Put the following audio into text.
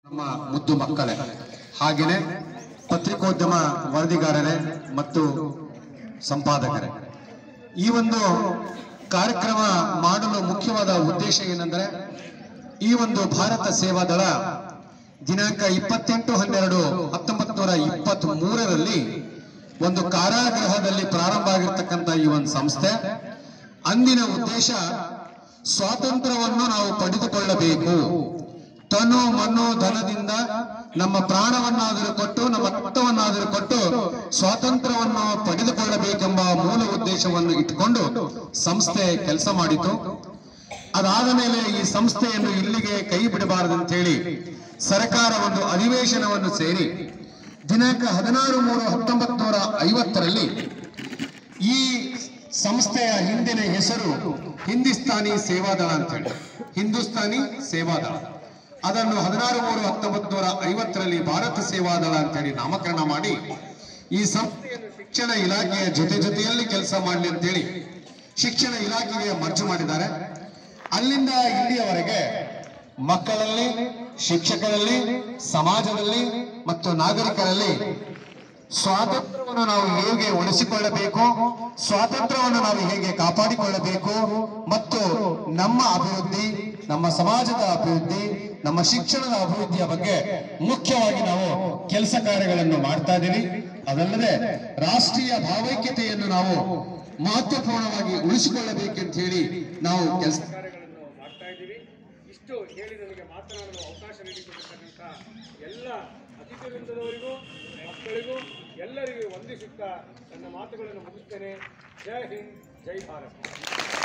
ನಮ್ಮ ಮುದ್ದು ಮಕ್ಕಳೇ ಹಾಗೆಯೇ ಪತ್ರಿಕೋದ್ಯಮ ವರದಿಗಾರರೇ ಮತ್ತು ಸಂಪಾದಕರೇ ಈ ಒಂದು ಕಾರ್ಯಕ್ರಮ ಮಾಡಲು ಮುಖ್ಯವಾದ ಉದ್ದೇಶ ಏನೆಂದರೆ ಈ ಒಂದು ಭಾರತ ಸೇವಾದಳ ದಿನಾಂಕ ಇಪ್ಪತ್ತೆಂಟು ಹನ್ನೆರಡು ಹತ್ತೊಂಬತ್ತು ನೂರ ಇಪ್ಪತ್ತ್ ಮೂರರಲ್ಲಿ ಒಂದು ಕಾರಾಗೃಹದಲ್ಲಿ ಪ್ರಾರಂಭ ಆಗಿರ್ತಕ್ಕಂಥ ಈ ಒಂದು ಸಂಸ್ಥೆ ಅಂದಿನ ಉದ್ದೇಶ ಸ್ವಾತಂತ್ರ್ಯವನ್ನು ನಾವು ಪಡೆದುಕೊಳ್ಳಬೇಕು ತನು ಮನು ಧನದಿಂದ ನಮ್ಮ ಪ್ರಾಣವನ್ನಾದರೂ ಕೊಟ್ಟು ನಮ್ಮ ರಕ್ತವನ್ನಾದರೂ ಕೊಟ್ಟು ಸ್ವಾತಂತ್ರ್ಯವನ್ನು ಪಡೆದುಕೊಳ್ಳಬೇಕೆಂಬ ಮೂಲ ಉದ್ದೇಶವನ್ನು ಇಟ್ಟುಕೊಂಡು ಸಂಸ್ಥೆ ಕೆಲಸ ಮಾಡಿತು ಅದಾದ ಮೇಲೆ ಈ ಸಂಸ್ಥೆಯನ್ನು ಇಲ್ಲಿಗೆ ಕೈ ಬಿಡಬಾರದಂತ ಹೇಳಿ ಸರ್ಕಾರ ಒಂದು ಅಧಿವೇಶನವನ್ನು ಸೇರಿ ದಿನಾಂಕ ಹದಿನಾರು ಮೂರು ಹತ್ತೊಂಬತ್ತು ನೂರ ಐವತ್ತರಲ್ಲಿ ಈ ಸಂಸ್ಥೆಯ ಹಿಂದಿನ ಹೆಸರು ಹಿಂದೂಸ್ತಾನಿ ಸೇವಾದಳ ಅಂತ ಹೇಳಿ ಹಿಂದೂಸ್ತಾನಿ ಸೇವಾದಳ ಅದನ್ನು ಹದಿನಾರು ಮೂರು ಹತ್ತೊಂಬತ್ತು ನೂರ ಐವತ್ತರಲ್ಲಿ ಭಾರತ ಸೇವಾದಳ ಅಂತ ಹೇಳಿ ನಾಮಕರಣ ಮಾಡಿ ಈ ಸಂಸ್ಥೆಯನ್ನು ಶಿಕ್ಷಣ ಇಲಾಖೆಯ ಜೊತೆ ಜೊತೆಯಲ್ಲಿ ಕೆಲಸ ಮಾಡಲಿ ಅಂತೇಳಿ ಶಿಕ್ಷಣ ಇಲಾಖೆಗೆ ಮರ್ಜು ಮಾಡಿದ್ದಾರೆ ಅಲ್ಲಿಂದ ಇಲ್ಲಿಯವರೆಗೆ ಮಕ್ಕಳಲ್ಲಿ ಶಿಕ್ಷಕರಲ್ಲಿ ಸಮಾಜದಲ್ಲಿ ಮತ್ತು ನಾಗರಿಕರಲ್ಲಿ ಸ್ವಾತಂತ್ರ್ಯವನ್ನು ನಾವು ಹೇಗೆ ಉಳಿಸಿಕೊಳ್ಳಬೇಕು ಸ್ವಾತಂತ್ರ್ಯವನ್ನು ನಾವು ಹೇಗೆ ಕಾಪಾಡಿಕೊಳ್ಳಬೇಕು ಮತ್ತು ನಮ್ಮ ಅಭಿವೃದ್ಧಿ ನಮ್ಮ ಸಮಾಜದ ಅಭಿವೃದ್ಧಿ ನಮ್ಮ ಶಿಕ್ಷಣದ ಅಭಿವೃದ್ಧಿಯ ಬಗ್ಗೆ ಮುಖ್ಯವಾಗಿ ನಾವು ಕೆಲಸ ಕಾರ್ಯಗಳನ್ನು ಮಾಡ್ತಾ ಇದ್ದೀವಿ ಅದಲ್ಲದೆ ರಾಷ್ಟ್ರೀಯ ಭಾವೈಕ್ಯತೆಯನ್ನು ನಾವು ಮಹತ್ವಪೂರ್ಣವಾಗಿ ಉಳಿಸಿಕೊಳ್ಳಬೇಕೆಂತ ಹೇಳಿ ನಾವು ಕೆಲಸ ಕಾರ್ಯಗಳನ್ನು ಮಾಡ್ತಾ ಇದ್ದೀವಿ ಇಷ್ಟು ಹೇಳಿ ನನಗೆ ಮಾತನಾಡಲು ಅವಕಾಶ ನೀಡಿಕೊಟ್ಟಿರ್ತಕ್ಕಂಥ ಎಲ್ಲ ಅತಿಥಿ ವೃಂದದವರಿಗೂ ಮಕ್ಕಳಿಗೂ ಎಲ್ಲರಿಗೂ ವಂದಿಸುತ್ತಾ ನನ್ನ ಮಾತುಗಳನ್ನು ಮುಗಿಸ್ತೇನೆ ಜೈ ಹಿಂದ್ ಜೈ ಭಾರತ್